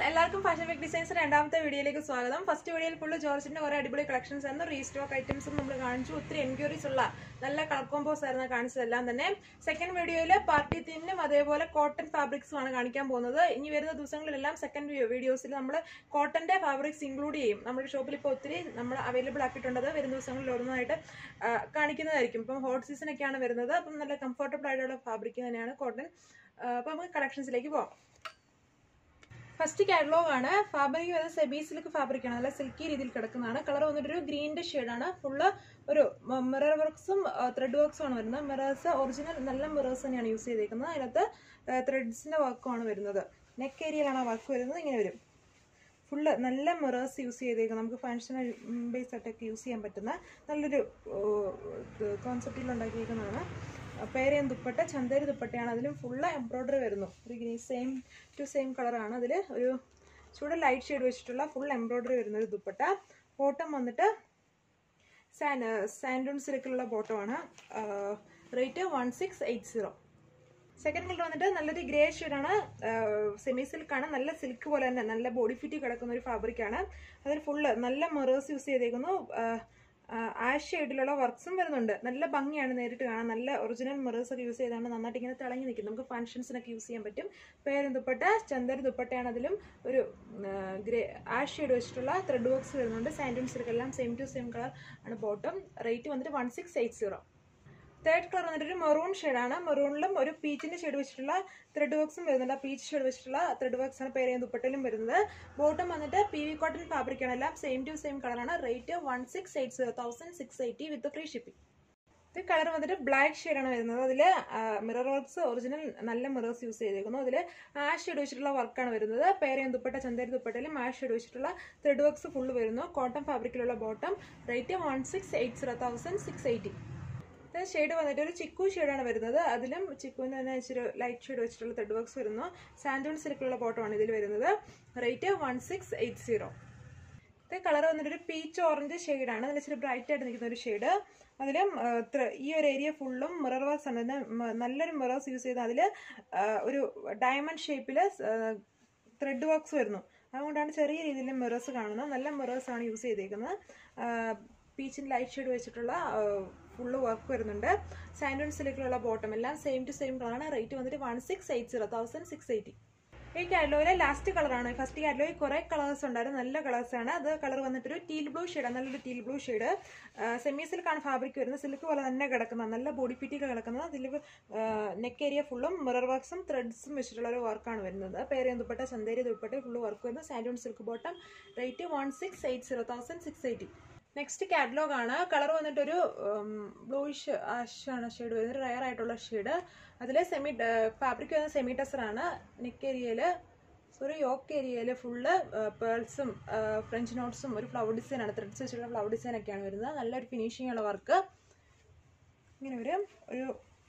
എല്ലാവർക്കും fashion week designs രണ്ടാമത്തെ വീഡിയോയിലേക്ക് സ്വാഗതം ഫസ്റ്റ് വീഡിയോയിൽ ഫുള്ള് ജോർജിന്റെ കുറെ അടിപൊളി കളക്ഷൻസ് ആയിരുന്നു റീസ്റ്റോക്ക് ഐറ്റംസും നമ്മൾ കാണിച്ചു ഒത്തിരി എൻക്വയറീസ് ഉള്ള നല്ല കളർ കോമ്പോസ് ആയിരുന്നു കാണിച്ചതെല്ലാം തന്നെ സെക്കൻഡ് വീഡിയോയിൽ പാർട്ടി തീമിനും അതേപോലെ കോട്ടൺ ഫാബ്രിക്സും ആണ് കാണിക്കാൻ പോകുന്നത് ഇനി വരുന്ന ദിവസങ്ങളിലെല്ലാം സെക്കൻഡ് വീഡിയോസിൽ നമ്മൾ കോട്ടന്റെ ഫാബ്രിക്സ് ഇൻക്ലൂഡ് ചെയ്യും നമ്മുടെ ഷോപ്പിൽ ഇപ്പോൾ ഒത്തിരി നമ്മൾ അവൈലബിൾ ആക്കിയിട്ടുണ്ടത് വരുന്ന ദിവസങ്ങളിൽ ഓരോന്നായിട്ട് ആ, കാണിക്കുന്നതായിരിക്കും ഇപ്പം ഹോട്ട് സീസൺ ഒക്കെയാണ് വരുന്നത് അപ്പം നല്ല കംഫർട്ടബിൾ ആയിട്ടുള്ള ഫാബ്രിക് തന്നെയാണ് കോട്ടൺ അപ്പം നമുക്ക് കളക്ഷൻസിലേക്ക് പോകാം ഫസ്റ്റ് കാറ്റലോഗ് ആണ് ഫാബ്രിക് വരുന്നത് സെബി സിൽക്ക് ഫാബ്രിക് ആണ് നല്ല സിൽക്കി രീതിയിൽ കിടക്കുന്നതാണ് കളർ വന്നിട്ട് ഒരു ഗ്രീനിന്റെ ഷെയ്ഡാണ് ഫുള്ള് ഒരു മിറർ വർക്ക്സും ത്രെഡ് വർക്ക്സും ആണ് വരുന്നത് മിറേഴ്സ് ഒറിജിനൽ നല്ല മിറേഴ്സ് തന്നെയാണ് യൂസ് ചെയ്തേക്കുന്നത് അതിനകത്ത് ത്രെഡ്സിന്റെ വർക്കുമാണ് വരുന്നത് നെക്ക് ഏരിയയിലാണ് ആ വർക്ക് വരുന്നത് ഇങ്ങനെ വരും ഫുള്ള് നല്ല മിറേഴ്സ് യൂസ് ചെയ്തേക്കും നമുക്ക് ഫങ്ഷണൽ ബേസ് ആയിട്ടൊക്കെ യൂസ് ചെയ്യാൻ പറ്റുന്ന നല്ലൊരു കോൺസെപ്റ്റിൽ ഉണ്ടാക്കിയേക്കുന്നതാണ് പേരയും ദുപ്പട്ട ചന്തേരി ദുപ്പട്ടയാണ് അതിലും ഫുള്ള് എംബ്രോയ്ഡറി വരുന്നു ഒരു ഗ്രീൻ സെയിം ടു സെയിം കളറാണ് അതിൽ ഒരു ചൂട് ലൈറ്റ് ഷെയ്ഡ് വെച്ചിട്ടുള്ള ഫുൾ എംബ്രോയ്ഡറി വരുന്ന ഒരു ദുപ്പട്ട ബോട്ടം വന്നിട്ട് സാൻ സാൻഡൂൺ സിൽക്കിലുള്ള ബോട്ടമാണ് rate one six eight zero second colour വന്നിട്ട് നല്ലൊരു ഗ്രേ ഷെയ്ഡാണ് സെമി സിൽക്കാണ് നല്ല സിൽക്ക് പോലെ തന്നെ നല്ല ബോഡി ഫിറ്റ് കിടക്കുന്ന ഒരു ഫാബ്രിക്കാണ് അതിൽ ഫുള്ള് നല്ല മെറേഴ്സ് യൂസ് ചെയ്തേക്കുന്നു ആ ഷെയ്ഡിലുള്ള വർക്ക്സും വരുന്നുണ്ട് നല്ല ഭംഗിയാണ് നേരിട്ട് കാണാൻ നല്ല ഒറിജിനൽ മെറേഴ്സ് ഒക്കെ യൂസ് ചെയ്താണ് നന്നായിട്ട് ഇങ്ങനെ തിളങ്ങി നിൽക്കും നമുക്ക് ഫംഗ്ഷൻസിനൊക്കെ യൂസ് ചെയ്യാൻ പറ്റും പേരും ദുപ്പട്ട ചന്ദരി ദുപ്പട്ടയാണ് അതിലും ഒരു ഗ്രേ ആ ഷെയ്ഡ് വെച്ചിട്ടുള്ള ത്രെഡ് വർക്ക്സ് വരുന്നുണ്ട് സാൻഡൂൺ സിൽക്ക് എല്ലാം സെയിം ടു സെയിം കളർ ആണ് ബോട്ടം റേറ്റ് വന്നിട്ട് one six eight zero third colour വന്നിട്ട് ഒരു മെറൂൺ ഷെയ്ഡാണ് മെറൂണിലും ഒരു പീച്ചിന്റെ ഷെയ്ഡ് വെച്ചിട്ടുള്ള ത്രെഡ് വർക്ക്സും വരുന്നുണ്ട് ആ പീച്ച് ഷെയ്ഡ് വെച്ചിട്ടുള്ള ത്രെഡ് വർക്ക്സ് ആണ് പേര് ദുപ്പട്ടയിലും വരുന്നത് ബോട്ടം വന്നിട്ട് പി വി കോട്ടൺ ഫാബ്രിക് ആണ് എല്ലാം സെയിം ടു സെയിം കളറാണ് rate one six eight zero thousand six eighty with free shipping ഇത് കളർ വന്നിട്ട് ബ്ലാക്ക് ഷെയ്ഡാണ് വരുന്നത് അതിൽ മിറർ വർക്ക്സ് ഒറിജിനൽ നല്ല മിറേഴ്സ് യൂസ് ചെയ്തേക്കുന്നു അതിൽ ആ ഷെയ്ഡ് വെച്ചിട്ടുള്ള വർക്കാണ് വരുന്നത് പേരയും ദുപ്പട്ട ചന്തേരി ദുപ്പട്ടയിലും ആ ഷെയ്ഡ് വെച്ചിട്ടുള്ള ത്രെഡ് വർക്ക്സ് ഫുള്ള് വരുന്നു കോട്ടൺ ഫാബ്രിക്കിലുള്ള bottom rate one six eight zero thousand six eighty ഇത് ഷെയ്ഡ് വന്നിട്ട് ഒരു ചിക്കു ഷെയ്ഡാണ് വരുന്നത് അതിലും ചിക്കുവിന് തന്നെ ഇച്ചിരി ലൈറ്റ് ഷെയ്ഡ് വെച്ചിട്ടുള്ള ത്രെഡ് വർക്ക്സ് വരുന്നു സാൻഡൂൺ സിൽക്കുള്ള ബോട്ടമാണ് ഇതിൽ വരുന്നത് rate one six eight zero ഇത് കളർ വന്നിട്ട് ഒരു പീച്ച് ഓറഞ്ച് ഷെയ്ഡാണ് അതിൽ ഇച്ചിരി ബ്രൈറ്റ് ആയിട്ട് നിൽക്കുന്ന ഒരു ഷെയ്ഡ് അതിലും ആ, ത്ര- ഈ ഒരു ഏരിയ ഫുള്ളും മിറർ വർക്ക്സ് ആണ് ഇതിന് മ- നല്ലൊരു മിറേഴ്സ് യൂസ് ചെയ്ത് അതിൽ ഒരു ഡയമണ്ട് ഷേപ്പിൽ ത്രെഡ് വർക്ക്സ് വരുന്നു അതുകൊണ്ടാണ് ചെറിയ രീതിയിൽ മിറേഴ്സ് കാണുന്നത് നല്ല മിറേഴ്സ് ആണ് യൂസ് ചെയ്തേക്കുന്നത് പീച്ചിൻ ലൈറ്റ് ഷെയ്ഡ് വെച്ചിട്ടുള്ള ഫുള്ള് വർക്ക് വരുന്നുണ്ട് സാൻഡൂൺ സിലിക്കിലുള്ള ബോട്ടം എല്ലാം സെയിം ടു സെയിം കളറാണ് റേറ്റ് വന്നിട്ട് one six eight zero thousand six eighty ഈ കാറ്റലോഗിലെ ലാസ്റ്റ് കളറാണ് ഫസ്റ്റ് കാറ്റലോഗിൽ കുറെ കളേഴ്സ് ഉണ്ടായിരുന്നു നല്ല കളേഴ്സ് ആണ് അത് കളർ വന്നിട്ടൊരു ടീൽ ബ്ലൂ ഷെയ്ഡ് നല്ലൊരു ടീൽ ബ്ലൂ ഷെയ്ഡ് സെമി സിൽക്കാണ് ഫാബ്രിക് വരുന്നത് സിൽക്ക് പോലെ തന്നെ കിടക്കുന്നത് നല്ല ബോഡി ഫിറ്റിക്ക് കിടക്കുന്നത് അതിൽ നെക്ക് ഏരിയ ഫുള്ളും മിറർ വർക്ക്സും ത്രെഡ്സും വെച്ചിട്ടുള്ള ഒരു വർക്കാണ് വരുന്നത് പേര് ദുപ്പട്ട ചന്തേരി ദുപ്പട്ട ഫുള്ള് വർക്ക് വരുന്നത് santoon silk bottom rate one six eight zero thousand six eighty next catalogue ആണ് കളർ വന്നിട്ടൊരു ബ്ലൂയിഷ് ആഷ് ആണ് ഷെയ്ഡ് വരുന്നത് റയർ ആയിട്ടുള്ള ഷെയ്ഡ് അതിൽ സെമി ഫാബ്രിക് വരുന്നത് സെമി ടെസർ ആണ് നെക്ക് ഏരിയയിൽ സോറി യോക്ക് ഏരിയയിൽ ഫുള്ള് പേൾസും ഫ്രഞ്ച് നോട്ട്സും ഒരു ഫ്ലവർ ഡിസൈൻ ആണ് ത്രെഡ്സ് വെച്ചിട്ടുള്ള ഫ്ലവർ ഡിസൈൻ ഒക്കെയാണ് വരുന്നത് നല്ലൊരു ഫിനിഷിംഗ് ഉള്ള വർക്ക് ഇങ്ങനെ ഒരു ഒരു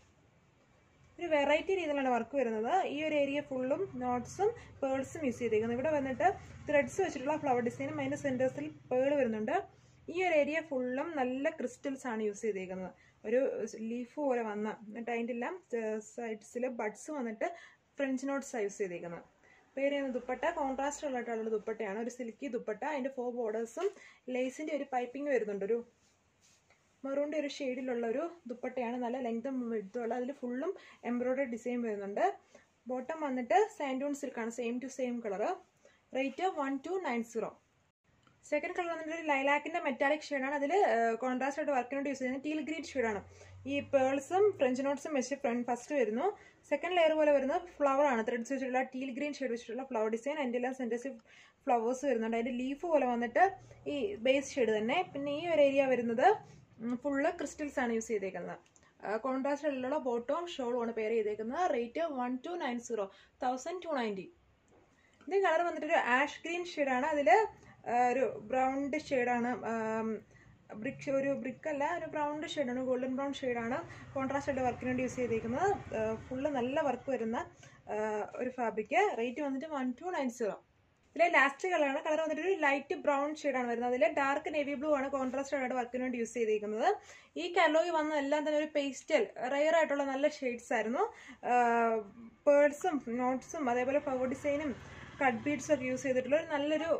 ഒരു വെറൈറ്റി രീതിയിലാണ് വർക്ക് വരുന്നത് ഈ ഒരു ഏരിയ ഫുള്ളും നോട്ട്സും പേൾസും യൂസ് ചെയ്തേക്കുന്നത് ഇവിടെ വന്നിട്ട് ത്രെഡ്സ് വെച്ചിട്ടുള്ള ഫ്ലവർ ഡിസൈനും അതിൻ്റെ സെൻറ്റേഴ്സിൽ പേൾ വരുന്നുണ്ട് ഈ ഒരു ഏരിയ ഫുള്ളും നല്ല ക്രിസ്റ്റൽസ് ആണ് യൂസ് ചെയ്തേക്കുന്നത് ഒരു ലീഫ് പോലെ വന്ന എന്നിട്ട് അതിൻ്റെ എല്ലാം സൈഡ്സിൽ ബഡ്സ് വന്നിട്ട് ഫ്രഞ്ച് നോട്ട്സ് യൂസ് ചെയ്തേക്കുന്നത് പേര് ചെയ്യുന്ന ദുപ്പട്ട കോൺട്രാസ്റ്റ് ഉള്ളതായിട്ടുള്ള ദുപ്പട്ടയാണ് ഒരു സിൽക്കി ദുപ്പട്ട അതിൻ്റെ ഫോർ ബോർഡേഴ്സും ലേസിൻ്റെ ഒരു പൈപ്പിംഗ് വരുന്നുണ്ട് ഒരു മെറൂണിൻ്റെ ഒരു ഷെയ്ഡിലുള്ള ഒരു ദുപ്പട്ടയാണ് നല്ല ലെങ്തും വിടുത്തുള്ള അതിൽ ഫുള്ളും എംബ്രോയ്ഡറി ഡിസൈൻ വരുന്നുണ്ട് ബോട്ടം വന്നിട്ട് സാൻഡൂൺ സിൽക്കാണ് same to same colour rate one two nine zero second colour വന്നിട്ട് ഒരു ലൈലാക്കിന്റെ മെറ്റാലിക് ഷെയ്ഡാണ് അതിൽ കോൺട്രാസ്റ്റ് ആയിട്ട് വർക്കിനോട് യൂസ് ചെയ്യുന്നത് ടീൽ ഗ്രീൻ ഷെയ്ഡാണ് ഈ പേൾസും ഫ്രഞ്ച് നോട്ട്സും വെച്ച് ഫ്രണ്ട് ഫസ്റ്റ് വരുന്നു സെക്കൻഡ് ലെയർ പോലെ വരുന്നത് ഫ്ലവർ ആണ് ത്രെഡ്സ് വെച്ചിട്ടുള്ള ടീൽ ഗ്രീൻ ഷെയ്ഡ് വെച്ചിട്ടുള്ള ഫ്ലവർ ഡിസൈൻ അതിൻ്റെ എല്ലാം സെൻറ്റേഴ്സ് ഫ്ലവേഴ്സ് വരുന്നുണ്ട് അതിൻ്റെ ലീഫ് പോലെ വന്നിട്ട് ഈ ബേസ് ഷെയ്ഡ് തന്നെ പിന്നെ ഈ ഒരു ഏരിയ വരുന്നത് ഫുള്ള് ക്രിസ്റ്റൽസ് ആണ് യൂസ് ചെയ്തേക്കുന്നത് കോൺട്രാസ്റ്റിലുള്ള ബോട്ടവും ഷോളും ആണ് പെയർ ചെയ്തേക്കുന്നത് rate one two nine zero thousand two ninety ഇത് കളർ വന്നിട്ട് ഒരു ആഷ് ഗ്രീൻ ഷെയ്ഡാണ് അതിൽ ഒരു ബ്രൗണ്ട് ഷെയ്ഡാണ് ബ്രിക്ക് ഒരു ബ്രിക്ക് അല്ല ഒരു ബ്രൗണ്ട് ഷെയ്ഡാണ് ഗോൾഡൻ ബ്രൗൺ ഷെയ്ഡാണ് കോൺട്രാസ്റ്റ് ആയിട്ട് വർക്കിന് വേണ്ടി യൂസ് ചെയ്തേക്കുന്നത് ഫുള്ള് നല്ല വർക്ക് വരുന്ന ആ, ഒരു ഫാബ്രിക് റേറ്റ് വന്നിട്ട് വൺ ടു നയൻ സീറോ ഇതിലെ ലാസ്റ്റ് കളറാണ് കളർ വന്നിട്ട് ഒരു ലൈറ്റ് ബ്രൗൺ ഷെയ്ഡാണ് വരുന്നത് അതിൽ ഡാർക്ക് നേവി ബ്ലൂ ആണ് കോൺട്രാസ്റ്റ് ആയിട്ട് വർക്കിന് വേണ്ടി യൂസ് ചെയ്തിരിക്കുന്നത് ഈ കാറ്റലോഗിൽ വന്ന എല്ലാം തന്നെ ഒരു പേസ്റ്റൽ റയർ ആയിട്ടുള്ള നല്ല ഷെയ്ഡ്സ് ആയിരുന്നു പേഴ്സും നോട്ട്സും അതേപോലെ ഫ്ലവർ ഡിസൈനും കട്ട് ബീഡ്സ് ഒക്കെ യൂസ് ചെയ്തിട്ടുള്ള ഒരു നല്ലൊരു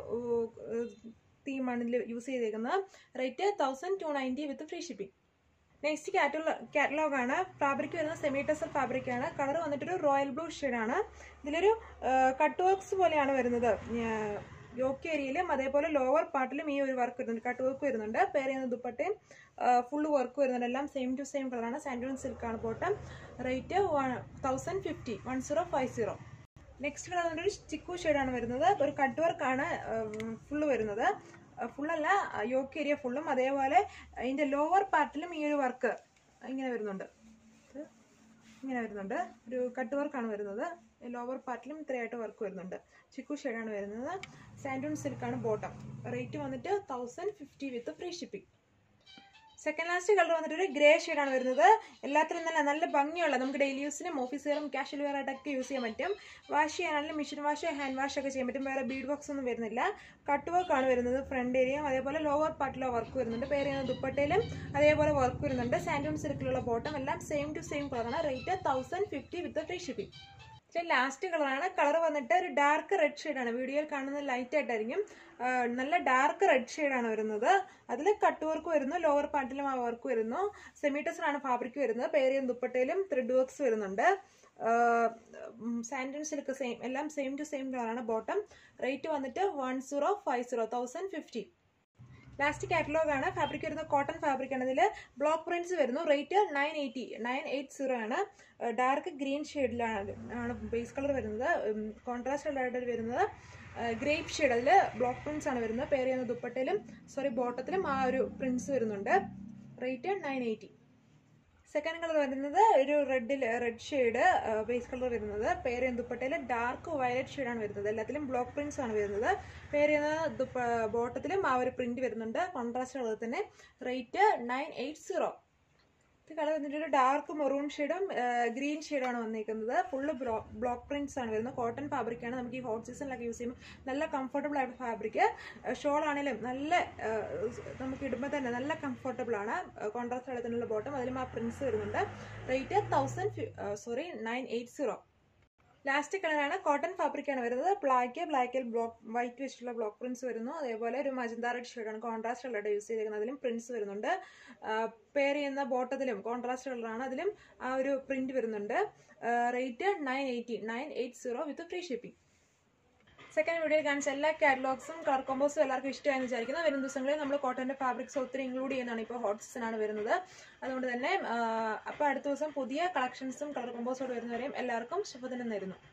തീമാണ് ഇതിൽ യൂസ് ചെയ്തേക്കുന്നത് rate thousand two ninety with free shipping next catalogue catalogue ആണ് ഫാബ്രിക് വരുന്നത് സെമി ടെസർ ഫാബ്രിക് ആണ് കളർ വന്നിട്ടൊരു റോയൽ ബ്ലൂ ആണ് ഇതിലൊരു കട്ട് വർക്ക്സ് പോലെയാണ് വരുന്നത് യോക്ക് ഏരിയയിലും അതേപോലെ ലോവർ പാർട്ടിലും ഈ ഒരു വർക്ക് വരുന്നുണ്ട് കട്ട് വർക്ക് വരുന്നുണ്ട് പേര് ചെയ്യുന്ന ദുപ്പട്ടയും ഫുള്ള് വർക്ക് വരുന്നുണ്ട് എല്ലാം സെയിം ടു സെയിം കളറാണ് സാൻഡൂൺ സിൽക്കാണ് bottom rate thousand fifty one zero five zero next colour വന്നിട്ട് ഒരു ചിക്കു ഷെയ്ഡാണ് വരുന്നത് ഒരു കട്ട് വർക്കാണ് ഫുള്ള് വരുന്നത് ഫുള്ളല്ല യോക്ക് ഏരിയ ഫുള്ളും അതേപോലെ അതിൻ്റെ ലോവർ പാർട്ടിലും ഈ ഒരു വർക്ക് ഇങ്ങനെ വരുന്നുണ്ട് ഇത് ഇങ്ങനെ വരുന്നുണ്ട് ഒരു കട്ട് വർക്കാണ് വരുന്നത് ലോവർ പാർട്ടിലും ഇത്രയായിട്ട് വർക്ക് വരുന്നുണ്ട് ചിക്കു ഷെയ്ഡാണ് വരുന്നത് സാൻഡൂൺ സിൽക്കാണ് ബോട്ടം റേറ്റ് വന്നിട്ട് thousand fifty with free shipping second last colour വന്നിട്ട് ഒരു ഗ്രേ ഷെയ്ഡാണ് വരുന്നത് എല്ലാത്തിലും നല്ല നല്ല ഭംഗിയുള്ള നമുക്ക് ഡെയിലി യൂസിനും ഓഫീസ് വെയറും കാഷ്വൽ വെയർ ആയിട്ടൊക്കെ യൂസ് ചെയ്യാൻ പറ്റും വാഷ് ചെയ്യാനാണെങ്കിലും മെഷീൻ വാഷ് ഹാൻഡ് വാഷ് ഒക്കെ ചെയ്യാൻ പറ്റും വേറെ ബീഡ് ബോക്സ് ഒന്നും വരുന്നില്ല കട്ട് വർക്ക് ആണ് വരുന്നത് ഫ്രണ്ട് ഏരിയയും അതേപോലെ ലോവർ പാർട്ടിലോ വർക്ക് വരുന്നുണ്ട് പേര് ചെയ്യുന്ന ദുപ്പട്ടയിലും അതേപോലെ വർക്ക് വരുന്നുണ്ട് സാൻഡൂൺ സിൽക്കിലുള്ള ബോട്ടം എല്ലാം സെയിം ടു സെയിം കളറാണ് rate thousand fifty with free shipping പക്ഷേ ലാസ്റ്റ് കളറാണ് കളർ വന്നിട്ട് ഒരു ഡാർക്ക് റെഡ് ഷെയ്ഡാണ് വീഡിയോയിൽ കാണുന്നത് ലൈറ്റ് ആയിട്ടായിരിക്കും ആ, നല്ല ഡാർക്ക് റെഡ് ഷെയ്ഡാണ് വരുന്നത് അതിൽ കട്ട് വർക്ക് വരുന്നു ലോവർ പാർട്ടിലും ആ വർക്ക് വരുന്നു സെമീറ്റസിലാണ് ഫാബ്രിക് വരുന്നത് പേരിയും ദുപ്പട്ടയിലും ത്രെഡ് വർക്ക്സ് വരുന്നുണ്ട് സാൻഡൻ സിൽക്ക് സെയിം എല്ലാം സെയിം ടു സെയിം കളറാണ് ബോട്ടം റേറ്റ് വന്നിട്ട് one zero five zero thousand fifty last catalogue ആണ് ഫാബ്രിക് വരുന്നത് കോട്ടൺ ഫാബ്രിക് ആണ് ഇതിൽ ബ്ലോക്ക് പ്രിന്റ്സ് വരുന്നു rate nine eighty nine eight zero ആണ് ഡാർക്ക് ഗ്രീൻ ഷെയ്ഡിലാണ് ആണ് ബേസ് കളർ വരുന്നത് കോൺട്രാസ്റ്റ് ആയിട്ട് വരുന്നത് ഗ്രേപ്പ് ഷെയ്ഡ് അതിൽ ബ്ലോക്ക് പ്രിന്റ്സ് ആണ് വരുന്നത് പേര് ചെയ്യുന്ന ദുപ്പട്ടയിലും സോറി ബോട്ടത്തിലും ആ ഒരു പ്രിന്റ്സ് വരുന്നുണ്ട് rate nine eighty second colour വരുന്നത് ഒരു റെഡിൽ റെഡ് ഷെയ്ഡ് ബേസ് കളർ വരുന്നത് പേര് ദുപ്പട്ടയിൽ ഡാർക്ക് വയലറ്റ് ഷെയ്ഡാണ് വരുന്നത് എല്ലാത്തിലും ബ്ലോക്ക് പ്രിന്റ്സ് ആണ് വരുന്നത് പേര് ചെയ്യുന്ന ദുപ്പ ബോട്ടത്തിലും ആ ഒരു പ്രിന്റ് വരുന്നുണ്ട് കോൺട്രാസ്റ്റ് കളർ തന്നെ റേറ്റ് നയൻ എയ്റ്റ് സീറോ ഇത് കളർ വന്നിട്ട് ഒരു ഡാർക്ക് മെറൂൺ ഷെയ്ഡും ഗ്രീൻ ഷെയ്ഡാണ് വന്നിരിക്കുന്നത് ഫുള്ള് ബ്ലോക്ക് പ്രിന്റ്സ് ആണ് വരുന്നത് കോട്ടൺ ഫാബ്രിക് ആണ് നമുക്ക് ഈ ഹോട്ട് സീസണിലൊക്കെ യൂസ് ചെയ്യുമ്പോൾ നല്ല കംഫർട്ടബിൾ ആയിട്ട് ഫാബ്രിക് ഷോൾ ആണെങ്കിലും നല്ല ആ, നമുക്ക് ഇടുമ്പോൾ തന്നെ നല്ല കംഫർട്ടബിൾ ആണ് കോൺട്രാസ്റ്റ് കളത്തിനുള്ള ബോട്ടം അതിലും ആ പ്രിന്റ്സ് വരുന്നുണ്ട് rate thousand sorry nine eight zero last കളറാണ് കോട്ടൺ ഫാബ്രിക് ആണ് വരുന്നത് ബ്ലാക്ക് ബ്ലാക്കിൽ ബ്ലോക്ക് വൈറ്റ് വെച്ചിട്ടുള്ള ബ്ലോക്ക് പ്രിന്റ്സ് വരുന്നു അതേപോലെ ഒരു മജന്ത റെഡ് ഷെയ്ഡാണ് കോൺട്രാസ്റ്റ് കളറുടെ യൂസ് ചെയ്തിരിക്കുന്നത് അതിലും പ്രിന്റ്സ് വരുന്നുണ്ട് പെയർ ചെയ്യുന്ന ബോട്ടത്തിലും കോൺട്രാസ്റ്റ് കളറാണ് അതിലും ആ ഒരു പ്രിന്റ് വരുന്നുണ്ട് rate nine eighty nine eight zero with free shipping second വീഡിയോയിൽ കാണിച്ച എല്ലാ കാറ്റലോഗ്സും കളർ കോമ്പോസും എല്ലാവർക്കും ഇഷ്ടമായെന്ന് വിചാരിക്കുന്നു വരും ദിവസങ്ങളിൽ നമ്മൾ കോട്ടന്റെ ഫാബ്രിക്സ് ഒത്തിരി ഇൻക്ലൂഡ് ചെയ്യുന്നതാണ് ഇപ്പോൾ ഹോട്ട് സീസൺ ആണ് വരുന്നത് അതുകൊണ്ട് തന്നെ അപ്പോൾ അടുത്ത ദിവസം പുതിയ കളക്ഷൻസും കളർ കോമ്പോസോട് വരുന്നവരെയും എല്ലാവർക്കും ശുഭദിനം നേരുന്നു